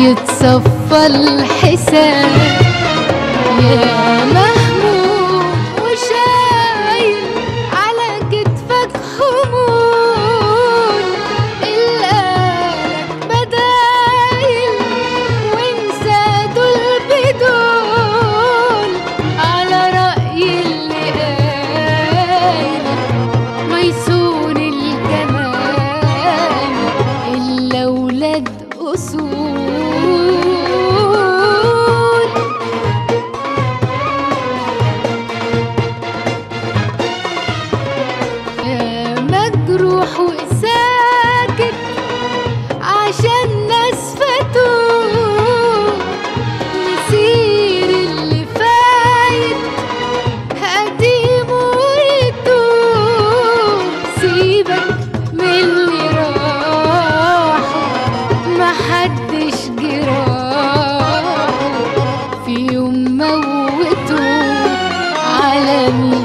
يتصفى الحساب يا مهموم وشايل على كتفك هموم القالك بدايل وانسى دول بدول على رأي اللي قايل ميسون الجمال إلا ولاد أصول يا مجروح وساكت عشان ناس فاتوك مسير اللي فايت قديم ويتوب سيبك من اللي راحوا محدش جراحه في يوم موتوه على مين